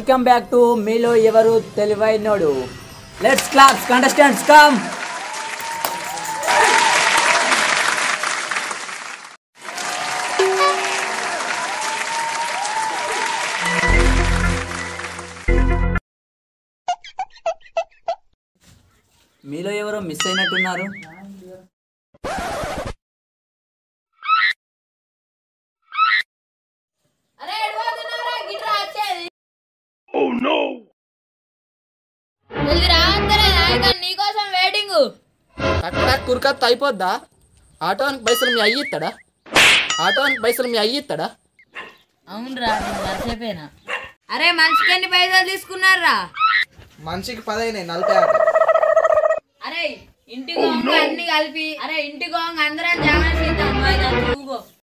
Welcome back to మీలో ఎవరు తెలివైనోడు లెట్స్ క్లాప్స్ కంటెస్టెంట్స్ కమ్ మీలో ఎవరో మిస్ అయినట్టున్నారు అరే ఎడబోతున్నావురా గిట్రా వచ్చేది జల్ది రావంతరే నాయక నీకోసం వెయిటింగ్ అక్కడ కురికత్త అయిపోద్దా ఆటోనికి పైసలు మీ అయ్యి ఇస్తాడా ఆటోనికి పైసలు మీ అయ్యి ఇస్తాడా అవునరా నేను మర్చిపోయినా అరే మనిషికి ఎన్ని పైసలు తీసుకున్నారా మనిషికి పదైనాయి నలభై ఆట అరే ఇంటి గోంగ అన్ని కలిపి అరే ఇంటి గోంగ అందరం జాగ్రత్త చేద్దాం పోయిదా చూగో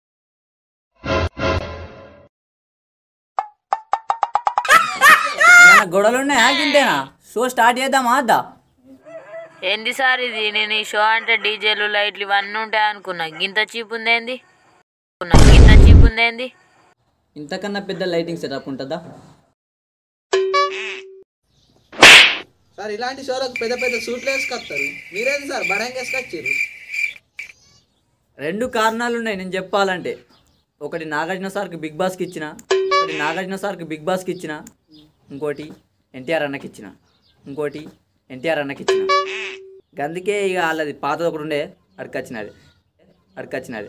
ఏమైనా గొడవలు ఉన్నాయా గింతేనా షో స్టార్ట్ చేద్దామా అద్దా ఏంది సార్ ఇది నేను ఈ షో అంటే డీజేలు లైట్లు ఇవన్నీ ఉంటాయి అనుకున్నా గింత చీప్ ఉందేంది గింత చీప్ ఉందేంది ఇంతకన్నా పెద్ద లైటింగ్ సెటప్ ఉంటుందా సార్ ఇలాంటి షోలకు పెద్ద పెద్ద సూట్లు వేసుకొస్తారు మీరేంది సార్ బడంగా వేసుకొచ్చారు రెండు కారణాలు ఉన్నాయి నేను చెప్పాలంటే ఒకటి నాగార్జున సార్కి బిగ్ బాస్కి ఇచ్చిన ఒకటి నాగార్జున సార్కి బిగ్ బాస్కి ఇచ్చిన ఇంకోటి ఎన్టీఆర్ అన్నకి ఇచ్చిన ఇంకోటి ఎన్టీఆర్ అన్నకి ఇచ్చిన అందుకే ఇక వాళ్ళది పాతది ఒకటి ఉండే అడికొచ్చినది అడికొచ్చినది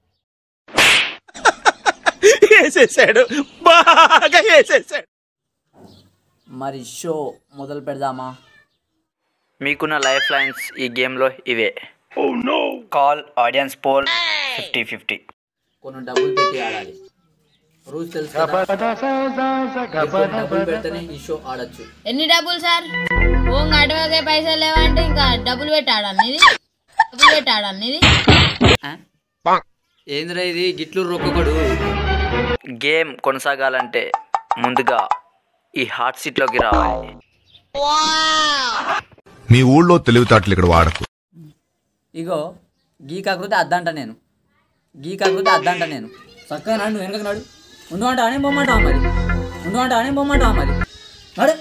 వేసేసాడు బాగా వేసేసాడు మరి షో మొదలు పెడదామా మీకున్న లైఫ్ లైన్స్ ఈ గేమ్లో ఇవే call audience poll fifty fifty కొన్ని డబ్బులు పెట్టి ఆడాలి రూల్స్ తెలుసు కదా? ఎక్కువ డబ్బులు పెడితేనే ఈ షో ఆడొచ్చు ఎన్ని డబ్బులు సార్ ఓంగ అడవకే పైసలు లేవంటే ఇంకా డబ్బులు పెట్టాడాలి ఇది డబ్బులు పెట్టాడాలి ఇది ఆ? ఏందిరా ఇది గిట్లు రొక్కడు గేమ్ కొనసాగాలంటే ముందుగా ఈ హాట్ సీట్లోకి రావాలి మీ ఊళ్ళో తెలివితేటలు ఇక్కడ వాడకు ఇగో గీ కాకపోతే అద్దంట నేను గీ కాకపోతే అద్దంట నేను చక్కగా నాడు నువ్వు వెనక నాడు ఉండు అంటే అనే బొమ్మంటావా మరి ఉండు అంటే అనే బొమ్మంటావా మరి నాడు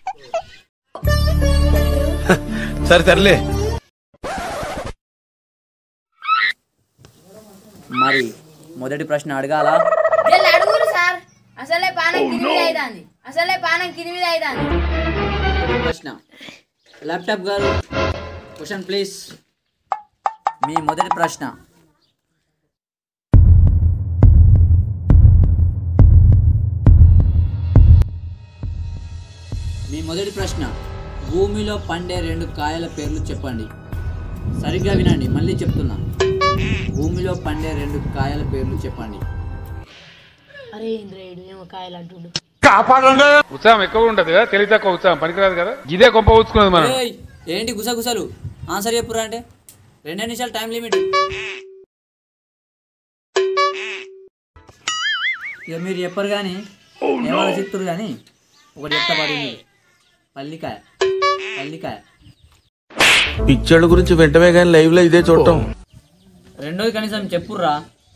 సరే సర్లే మరి మొదటి ప్రశ్న అడగాల వీళ్ళు అడుగురు సార్ అసలే పానం కిరిమిది అవుతుంది అసలే పానం కిరిమిది అవుతుంది మొదటి ప్రశ్న ల్యాప్టాప్ గారు క్వశ్చన్ ప్లీజ్ మీ మొదటి ప్రశ్న మీ మొదటి ప్రశ్న భూమిలో పండే రెండు కాయల పేర్లు చెప్పండి సరిగ్గా వినండి మళ్ళీ చెప్తున్నా భూమిలో పండే రెండు కాయల పేర్లు చెప్పండి అరే ఇంద్రేయుడు ఏమో కాయలు అంటుండు ఉత్సాహం ఎక్కువ ఉంటది కదా తెలివి తక్కువ ఉత్సాహం పనికిరాదు కదా ఇదే కొంప ఊచుకున్నది మనం ఏయ్, ఏంటి గుసగుసలు ఆన్సర్ చెప్పురా అంటే రెండే నిమిషాలు టైం లిమిట్ ఇక మీరు చెప్పరు కానీ ఎవరు చెప్తారు కానీ ఒకటి చెప్తా పడింది పల్లికాయ పల్లికాయ పిచ్చోళ్ళ గురించి వెంటనే కానీ లైవ్ లో ఇదే చూడటం రెండోది కనీసం చెప్పుర్రా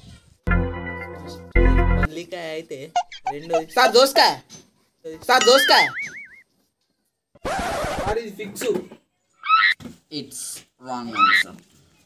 మల్లికాయ అయితే రెండోది సార్ దోసకాయ సార్ దోసకాయ సార్ ఇది ఫిక్స్ ఇట్స్ రాంగ్ ఆన్సర్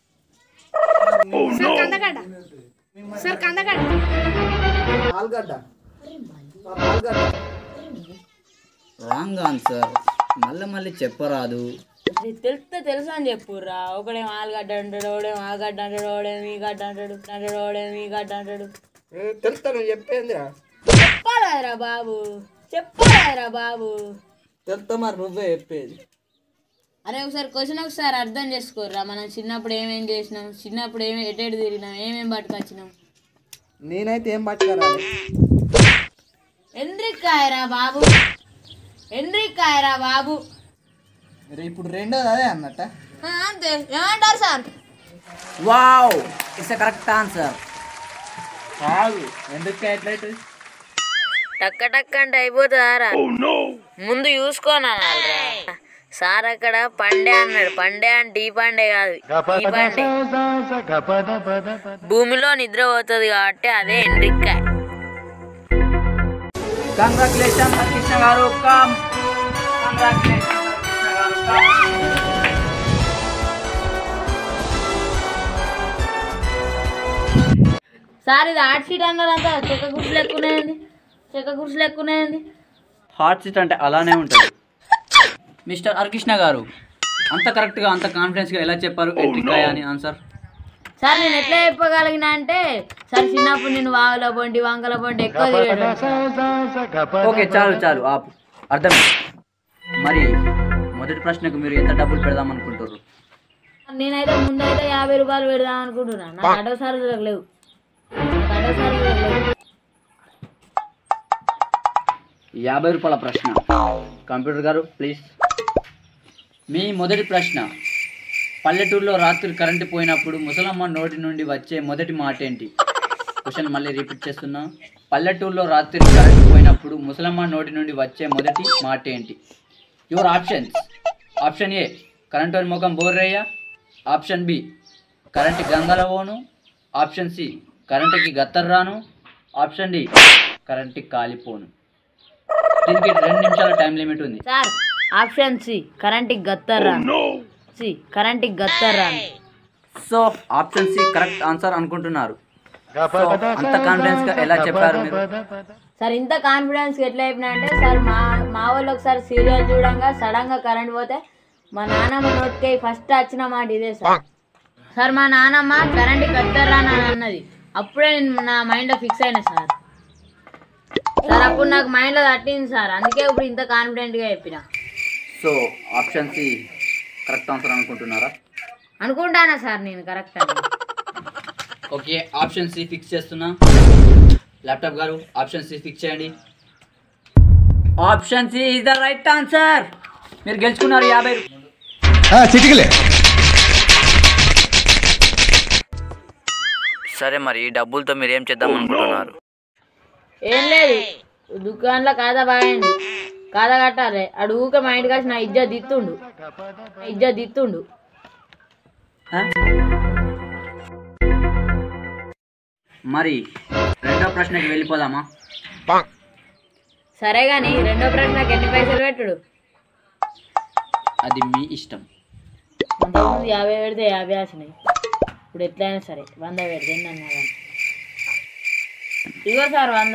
ఆలుగడ్డ సార్ ఆలుగడ్డ రాంగ్ ఆన్సర్ మళ్ళీ మళ్ళీ చెప్పరాదు అది తెలిస్తే తెలుసు అని చెప్పుర్రా ఒకడేమో ఆలుగడ్డ అంటాడు ఒకడేమో ఆగడ్డ అంటాడు ఒకడేమో ఈ గడ్డ అంటాడు అంటాడు ఒకడేమో ఈ గడ్డ అంటాడు ఏ, తెలుస్తా నువ్వు చెప్పేందిరా చెప్పాలరా బాబు చెప్పాలరా బాబు తెలుస్తా మరి నువ్వే చెప్పేది అరే ఒకసారి క్వశ్చన్ ఒకసారి అర్థం చేసుకోర్రా మనం చిన్నప్పుడు ఏమేం చేసినాం చిన్నప్పుడు ఏమేమి ఎటెడు తిరిగినాం ఏమేమి పట్టుకొచ్చినాం నేనైతే ఏం పట్టుకురాలి ఎండ్రిక్కాయరా బాబు ఎండ్రిక్కాయరా బాబు మరి ఇప్పుడు రెండోది అదే అన్నట్ట ఆ, అంతే ఏమంటారు sir wow it's correct answer కాదు ఎందుకు ఎట్లయితే టక్క టక్క అంటే అయిపోతుందారా ముందు చూసుకోనా సార్ అక్కడ పండే అన్నాడు పండే అంటే ఈ పండే కాదు ఈ పండే భూమిలో నిద్ర పోతుంది కాబట్టి అదే ఎండ్రిక్కాయ congratulation Krishna garu come congratulation Krishna garu come sir ఇది ఆర్ట్ షీట్ అన్నారంతా చెక్క గుర్సులు ఎక్కున్నాయండి చెక్క గుర్సులు ఎక్కున్నాయండి హాట్ సీట్ అంటే అలానే ఉంటుంది మిస్టర్ హరికృష్ణ గారు అంత కరెక్ట్గా అంత కాన్ఫిడెన్స్గా ఎలా చెప్పారు ఎట్రికాయ అని ఆన్సర్ సార్ నేను ఎట్లా చెప్పగలిగినా అంటే సార్ చిన్నప్పుడు నేను వాగుల బండి వంకల బండి ఎక్కువ తిరిగేటోడిని. ఓకే చాలు చాలు ఆపు అర్థం మరి మొదటి ప్రశ్నకు మీరు ఎంత డబ్బులు పెడదాం అనుకుంటారు నేనైతే ముందైతే యాభై రూపాయలు పెడదాం అనుకుంటున్నా నాకు అటో సార్ లేవు నాకు అటో సార్ లేవు యాభై రూపాయల ప్రశ్న కంప్యూటర్ గారు ప్లీజ్ మీ మొదటి ప్రశ్న పల్లెటూరులో రాత్రి కరెంటు పోయినప్పుడు ముసలమ్మ నోటి నుండి వచ్చే మొదటి మాట ఏంటి క్వశ్చన్ మళ్ళీ రిపీట్ చేస్తున్నా పల్లెటూరులో రాత్రి కరెంటు పోయినప్పుడు ముసలమ్మ నోటి నుండి వచ్చే మొదటి మాట ఏంటి your options option A current ముఖం బోర్రయ్య ఆప్షన్ బి కరెంటు గంగల ఓను ఆప్షన్ సి కరెంటుకి గత్తర్రాను ఆప్షన్ డి కరెంటుకి కాలిపోను దీనికి రెండు నిమిషాల టైం లిమిట్ ఉంది సార్ ఆప్షన్ సి కరెంట్కి గత్తర్రా సి కరెంట్కి గత్తర్రా so option C correct answer అనుకుంటున్నారు సో అంత కాన్ఫిడెన్స్ గా ఎలా చెప్పారు మీరు సార్ ఇంత కాన్ఫిడెన్స్ ఎట్లా అయిపోయినా అంటే సార్ మా మా వాళ్ళు ఒకసారి సీరియల్ చూడంగా సడన్ గా కరెంట్ పోతే మా నాన్నమ్మ నోటికి ఫస్ట్ వచ్చిన మాట ఇదే సార్ సార్ మా నాన్నమ్మ కరెంట్ కట్టరా అని అన్నది అప్పుడే నేను నా మైండ్ లో ఫిక్స్ అయినా సార్ సార్ అప్పుడు నాకు మైండ్ లో తట్టింది సార్ అందుకే ఇప్పుడు ఇంత కాన్ఫిడెంట్ గా చెప్పిన so option C correct answer అనుకుంటున్నారా అనుకుంటానా సార్ నేను కరెక్ట్ అని ఓకే ఆప్షన్ సి ఫిక్స్ చేస్తున్నా laptop garu option C fix చేయండి option C is the right answer మీరు గెలుచుకున్నారు యాభై రూ- చిటికలే సరే మరి ఈ డబ్బులతో మీరు ఏం చేద్దాం అనుకుంటున్నారు ఏం లేదు దుకాణంలో కాదా బాగండి కాదా కట్టాలి అడు ఊకే మా ఇంటికి వచ్చి నా ఇజ్జ దిత్తుండు నా ఇజ్జ దిత్తుండు ఆ? మరి రెండో ప్రశ్నకి వెళ్ళిపోదామా సరే గాని రెండో ప్రశ్నకి ఎన్ని పైసలు పెట్టుడు అది మీ ఇష్టం అంతకుముందు యాభై పెడితే యాభై వచ్చినాయి ఇప్పుడు ఎట్లయినా సరే వంద పెడితే ఎన్ని అన్నా కానీ ఇగో సార్ వంద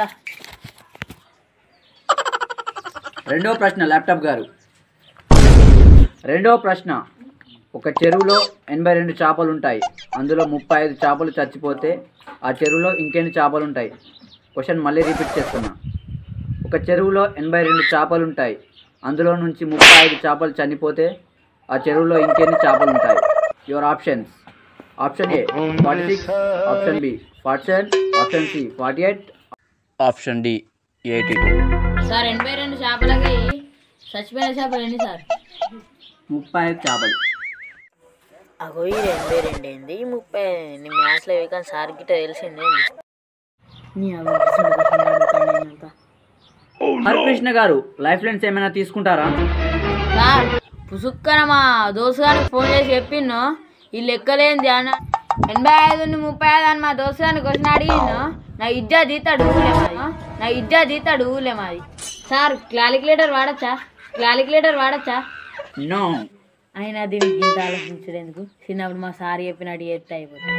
రెండో ప్రశ్న ల్యాప్టాప్ గారు రెండో ప్రశ్న ఒక చెరువులో ఎనభై రెండు చేపలు ఉంటాయి అందులో ముప్పై ఐదు చేపలు చచ్చిపోతే ఆ చెరువులో ఇంకెన్ని చేపలు ఉంటాయి క్వశ్చన్ మళ్ళీ రిపీట్ చేస్తున్నా ఒక చెరువులో ఎనభై రెండు చేపలు ఉంటాయి అందులో నుంచి ముప్పై ఐదు చేపలు చనిపోతే ఆ చెరువులో ఇంకెన్ని చేపలు ఉంటాయి your options option A forty six option B forty seven option C forty eight option D eighty two sir ఎనభై రెండు చేపలకి చచ్చిపోయిన చేపలు ఎన్ని సార్ ముప్పై ఐదు చేపలు అగో ఈ ఎనభై రెండు ఏంది ముప్పై నీ మ్యాథ్స్లో ఇవి కానీ సార్ గిట్ట తెలిసిందే నీ అవి హరికృష్ణ గారు లైఫ్ లైన్స్ ఏమైనా తీసుకుంటారా సార్ పుసుక్కన మా దోస్తు గారికి ఫోన్ చేసి చెప్పిండు ఈ లెక్కలేంది అన్న ఎనభై ఐదు నుండి ముప్పై ఐదు అని మా దోస్తు గారిని క్వశ్చన్ అడిగిండు నా ఇజ్జా తీతాడు ఊలే మాది నా ఇజ్జా తీతాడు ఊలే మాది సార్ క్లాలిక్యులేటర్ వాడచ్చా క్లాలిక్యులేటర్ వాడచ్చా నో అయినా దీనికి ఇంత ఆలోచించడం ఎందుకు చిన్నప్పుడు మా సార్ చెప్పినట్టు చేస్తే అయిపోతుంది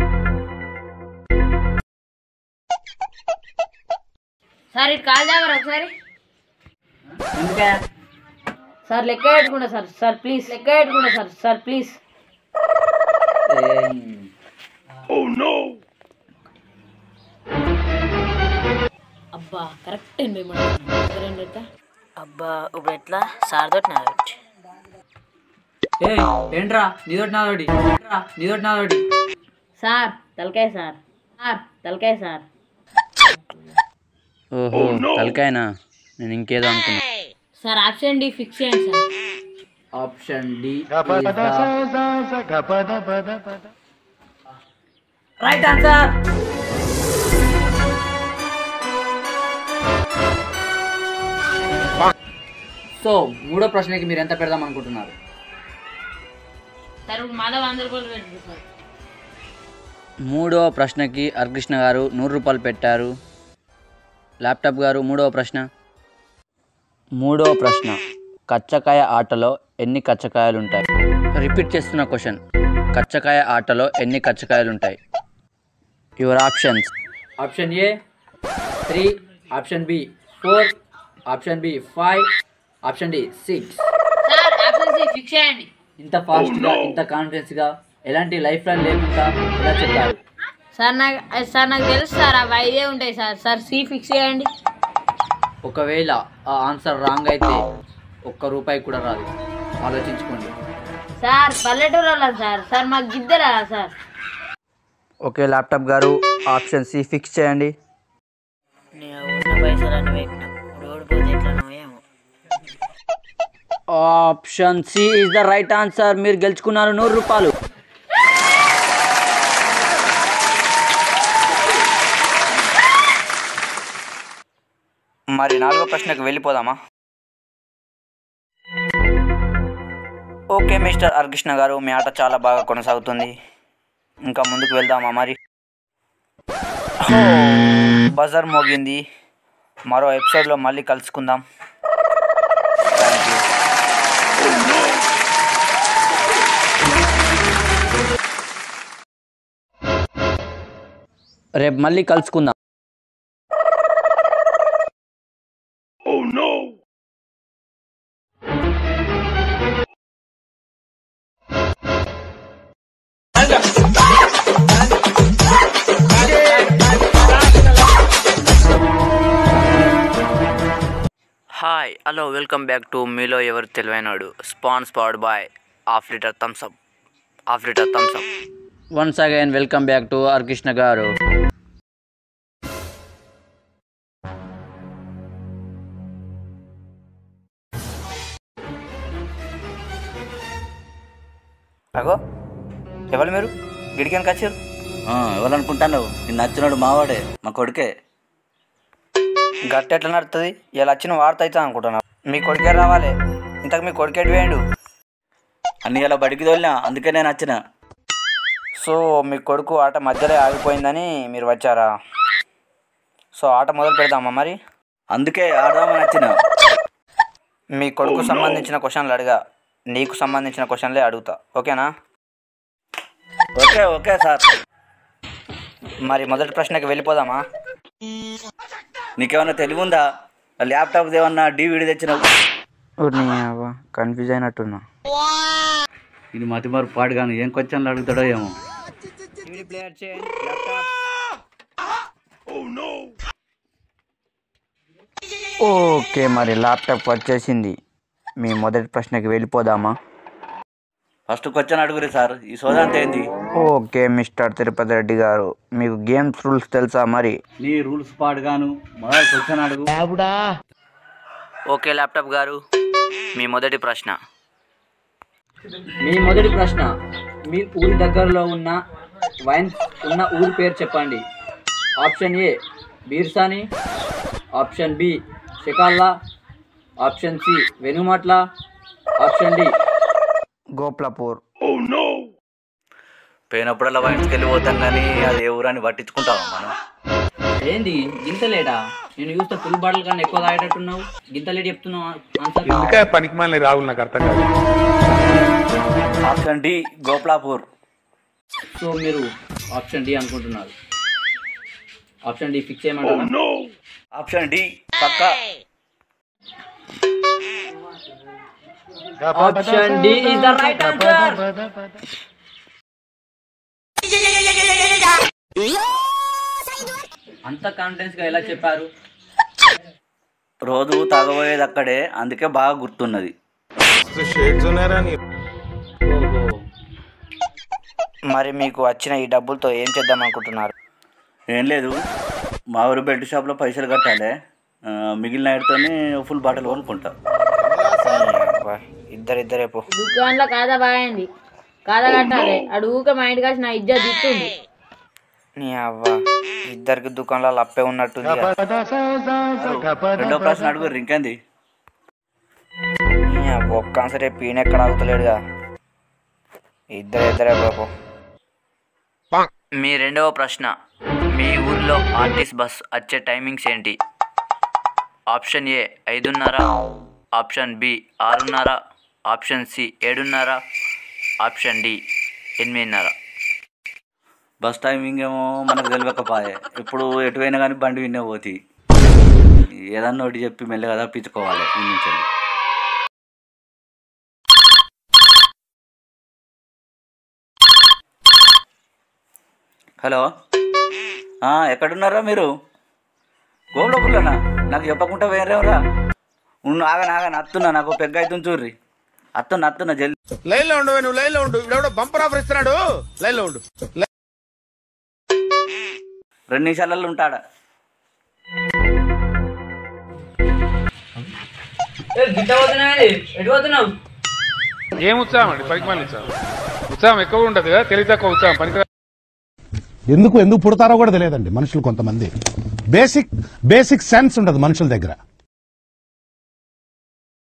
సార్ ఇటు కాల్ చేయమరా ఒకసారి ఎందుకే సార్ లెక్క పెట్టుకుంటా సార్ సార్ ప్లీజ్ లెక్క పెట్టుకుంటా సార్ సార్ ప్లీజ్ అబ్బా కరెక్ట్ ఎనభై మూడు రెండు ఎట్లా అబ్బా ఇప్పుడు ఎట్లా సార్ తోటి నా తోటి ఏ ఏంట్రా నీదోటి నాదోటి ఏంట్రా నీదోటి నాదోటి సార్ తలకాయ సార్ సార్ తలకాయ సార్ ఓహో తలకాయనా నేను ఇంకేదో అనుకున్నా సార్ ఆప్షన్ డి ఫిక్స్ చేయండి sir option D right answer so మూడో ప్రశ్నకి మీరు ఎంత పెడదాం అనుకుంటున్నారు సార్ ఇప్పుడు మళ్ళీ వంద రూపాయలు పెట్టండి సార్ మూడో ప్రశ్నకి హరికృష్ణ గారు నూరు రూపాయలు పెట్టారు ల్యాప్టాప్ గారు మూడవ ప్రశ్న మూడవ ప్రశ్న కచ్చకాయ ఆటలో ఎన్ని కచ్చకాయలు ఉంటాయి రిపీట్ చేస్తున్న క్వశ్చన్ కచ్చకాయ ఆటలో ఎన్ని కచ్చకాయలు ఉంటాయి your options option A three option B four option B five option D six sir option C fix చేయండి ఇంత ఫాస్ట్గా ఇంత కాన్ఫిడెన్స్గా ఎలాంటి లైఫ్ లైన్ లేకుండా ఎలా చెప్పారు సార్ నాకు సార్ నాకు తెలుసు సార్ అవి ఐదే ఉంటాయి సార్ సార్ సి ఫిక్స్ చేయండి ఒకవేళ ఆ ఆన్సర్ రాంగ్ అయితే ఒక్క రూపాయి కూడా రాదు ఆలోచించుకోండి సార్ పల్లెటూరు వాళ్ళం సార్ సార్ మాకు గిద్దరా sir okay laptop garu option C fix చేయండి option C is the right answer మీరు గెలుచుకున్నారు నూరు రూపాయలు మరి నాలుగో ప్రశ్నకు వెళ్ళిపోదామా ఓకే మిస్టర్ హరికృష్ణ గారు మీ ఆట చాలా బాగా కొనసాగుతుంది ఇంకా ముందుకు వెళ్దామా మరి బజార్ మోగింది మరో ఎపిసోడ్లో మళ్ళీ కలుసుకుందాం థ్యాంక్ యూ రేపు మళ్ళీ కలుసుకుందాం hi hello welcome back to మీలో ఎవరు తెలివైనాడు sponsored powered by half litre Thums Up half litre Thums Up once again welcome back to Harikrishna garu అగో ఎవరు మీరు గిడికెనకి వచ్చారు ఎవరనుకుంటాను నిన్ను నచ్చినాడు మావాడే మా కొడుకే గట్ట ఎట్లా నడుతుంది ఇలా వచ్చిన వార్త అవుతుంది అనుకుంటున్నా మీ కొడుకే రావాలి ఇంతకు మీ కొడుకేటి వేయండు అన్ని ఇలా బడికి తోలినా అందుకే నేను వచ్చిన సో మీ కొడుకు ఆట మధ్యలో ఆగిపోయిందని మీరు వచ్చారా సో ఆట మొదలు పెడదామా మరి అందుకే ఆడదామని వచ్చిన మీ కొడుకు సంబంధించిన క్వశ్చన్లు అడిగా నీకు సంబంధించిన క్వశ్చన్లే అడుగుతా ఓకేనా ఓకే ఓకే సార్ మరి మొదటి ప్రశ్నకి వెళ్ళిపోదామా నీకేమన్నా తెలివి ఉందా ల్యాప్టాప్ ఏమన్నా డీవీడీ తెచ్చినావు కన్ఫ్యూజ్ అయినట్టున్నా ఇది మతి మరి పాడుగాను ఏం క్వశ్చన్లు అడుగుతాడో ఏమో ఓకే మరి ల్యాప్టాప్ వచ్చేసింది మీ మొదటి ప్రశ్నకి వెళ్ళిపోదామా ఫస్ట్ క్వశ్చన్ అడుగురి సార్ ఈ సోదంతా ఏంది ఓకే మిస్టర్ తిరుపతి రెడ్డి గారు మీకు గేమ్స్ రూల్స్ తెలుసా మరి నీ రూల్స్ పాడుగాను మొదలు క్వశ్చన్ అడుగు ఓకే ల్యాప్టాప్ గారు మీ మొదటి ప్రశ్న మీ మొదటి ప్రశ్న మీ ఊరి దగ్గరలో ఉన్న వైన్ ఉన్న ఊరి పేరు చెప్పండి option A Beersani option B Shikalla option C Venumatla option D Goplapur పోయినప్పుడల్లా బయటకు వెళ్ళి పోతాం కానీ అది ఏ ఊరని పట్టించుకుంటావా మనం ఏంది గింత లేటా నేను చూస్తే ఫుల్ బాటిల్ కన్నా ఎక్కువ తాగేటట్టున్నావు గింత లేట్ చెప్తున్నావు ఆన్సర్ ఎందుకే పనికి మళ్ళీ రాహుల్ నాకు అర్థం కాదు ఆప్షన్ డి గోప్లాపూర్ సో మీరు ఆప్షన్ డి అనుకుంటున్నారు ఆప్షన్ డి ఫిక్స్ చేయమంటారా ఆప్షన్ డి పక్కా option D is the right answer అంత కాన్ఫిడెన్స్ గా ఎలా చెప్పారు రోజు తాగబోయేది అక్కడే అందుకే బాగా గుర్తున్నది ఓహో మరి మీకు వచ్చిన ఈ డబ్బులతో ఏం చేద్దాం అనుకుంటున్నారు ఏం లేదు మా ఊరు బెల్ట్ షాప్లో పైసలు కట్టాలి ఆ, మిగిలిన ఐడుతోనే ఫుల్ బాటిల్ కొనుక్కుంటా అబ్బా, ఇద్దరిద్దరే పో దుకాణంలో కాదా బాగైంది కాదా కట్టాలి అడు ఊక మా ఇంటికి వచ్చి నా ఇజ్జత్ తిట్టుంది నీ అవ్వ ఇద్దరికి దుకాణాలు అప్పే ఉన్నట్టుంది కదా. రెండో ప్రశ్న అడుగు ఇంకేంది నీ అవ్వ ఒక్క ఆన్సర్ పీన ఎక్కడ ఆగుతలేడుగా ఇద్దరు ఇద్దరే బాబు మీ రెండవ ప్రశ్న మీ ఊర్లో ఆర్టీసీ బస్ వచ్చే టైమింగ్స్ ఏంటి ఆప్షన్ ఏ ఐదున్నర ఆప్షన్ బి ఆరున్నర ఆప్షన్ సి ఏడున్నర ఆప్షన్ డి ఎనిమిదిన్నర బస్ టైమింగ్ ఏమో మనకు తెలియకపోయే ఇప్పుడు ఎటు పోయినా కానీ బండి విన్నే పోతి ఏదన్నా ఒకటి చెప్పి మెల్లగా తప్పించుకోవాలి ఈ నుంచి వెళ్ళి. హలో ఆ, ఎక్కడున్నారా మీరు గోపులోపులనా నాకు చెప్పకుండా వేరేవరా ఉన్న ఆగన ఆగన అత్తున్నా నాకు పెగ్గ అవుతుంది చూర్రి అత్తున్నా అత్తున్నా జల్ది లైన్ లో ఉండు నువ్వు లైన్ లో ఉండు ఇప్పుడు బంపర్ ఆఫర్ ఇస్తున్నాడు లైన్ లో ఉండు రెండు నిమిషాలలో ఉంటాడా ఏం ఉత్సాహం అండి పనికి మళ్ళీ ఉత్సాహం ఉత్సాహం ఎక్కువ ఉంటుంది కదా తెలివి తక్కువ ఉత్సాహం పనికిరాదు ఎందుకు ఎందుకు పుడతారో కూడా తెలియదండి మనుషులు కొంతమంది బేసిక్ బేసిక్ సెన్స్ ఉండదు మనుషుల దగ్గర